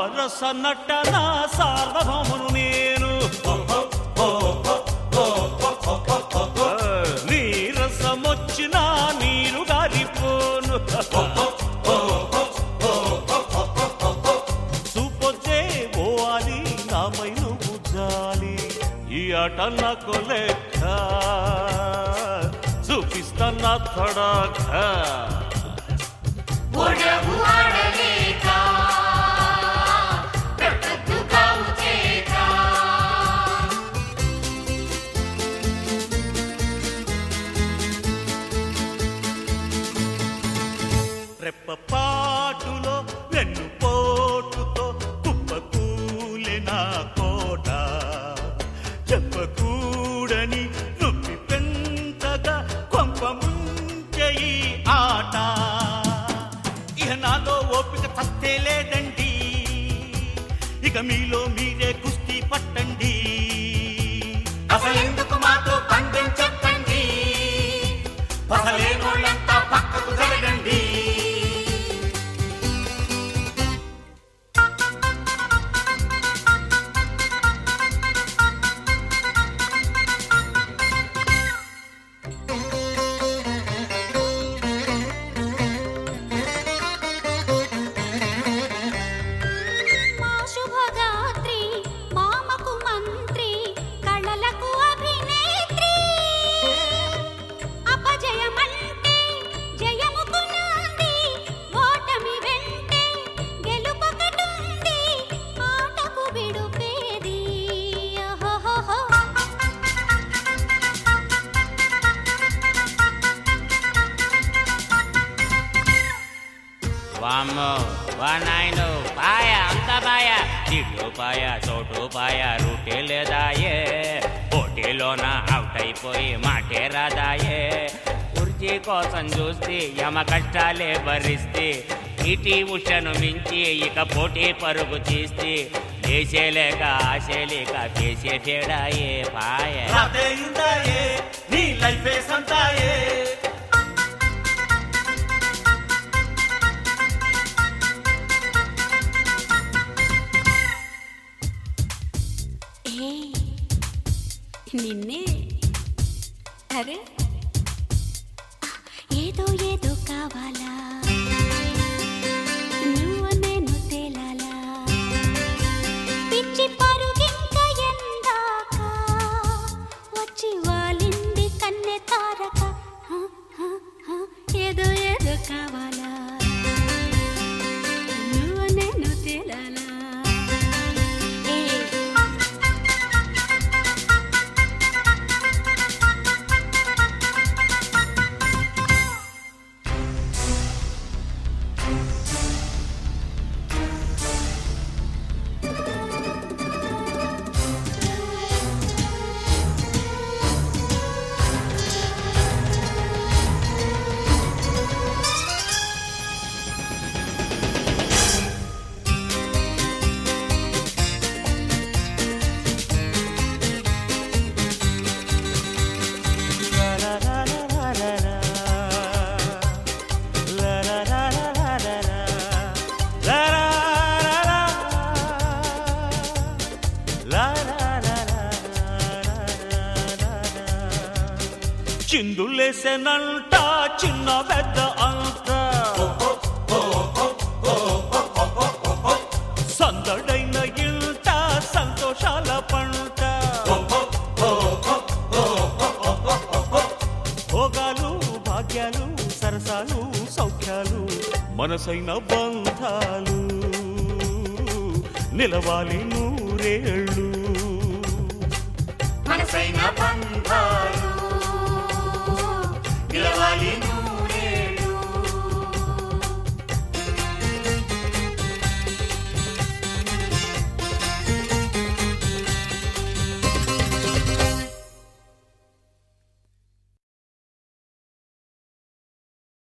నవరస నటన సార్వభౌమును నేను నీరసమొచ్చిన నీరు గారిపోను చూపొచ్చే పోవాలి నాపై నువ్వు జాలి ఈ ఆట నాకు లెక్క చూపిస్తా నా తడాక ఒడవు ఆడలేక పెట్టద్దు కావు చేక రెప్పపాటులో వెన్ను పోటుతో కుప్పకూలే నా కోట చెప్పకూడని నొప్పి పెంచగా కొంప ముంచె ఈ ఆట ఇక నాలో ఓపిక తత్తే లేదండి ఇక మీలో మీరే కుస్తీ పట్టండి అసలెందుకు మాతో పందెం చెప్పండి అసలేనోళ్ళంతా పక్కకు జరగండి మా శుభగాత్రి మామకు మంత్రి కళలకు అభినేత్రి అపజయమంటే జయముకు నాంది ఓటమి వెంటే గెలుపొకటుంది ఆటకు విడుపేది ఓహోహోహో. వామ్మో వా నాయను పాయ అంత పాయ తిట్లు పాయ చోటు పాయ రూటే లేదాయే పోటీలోన అవుట్ అయిపోయి మాటే రాదాయే కుర్చీ కోసం చూస్తే యమ కష్టాలే భరిస్తే ఇటీ ఉషను మించి ఇక పోటీ పరుగు తీస్తే దేశేలేక ఆశలేక చేసే తేడాయే పాయ రాతే ఇందాయే నీ లైఫే సంతాయే ఏ నిన్నే అరే ఏదో ఏదో కావాలా నువ్వు నేను తేలాలా పిచ్చి పరుగింక ఎందాక వచ్చి వాలింది కన్నె తారక హ, హ, హ, ఏదో ఏదో కావాలా నువ్వు నేను తేలాలా ఏ చిందులేసెనంట చిన్న పెద్ద అంట సందడైన ఇంట సంతోషాల పంట భోగాలు భాగ్యాలు సరసాలు సౌఖ్యాలు మనసైన బంధాలు నిలవాలి నూరేళ్ళు మనసైన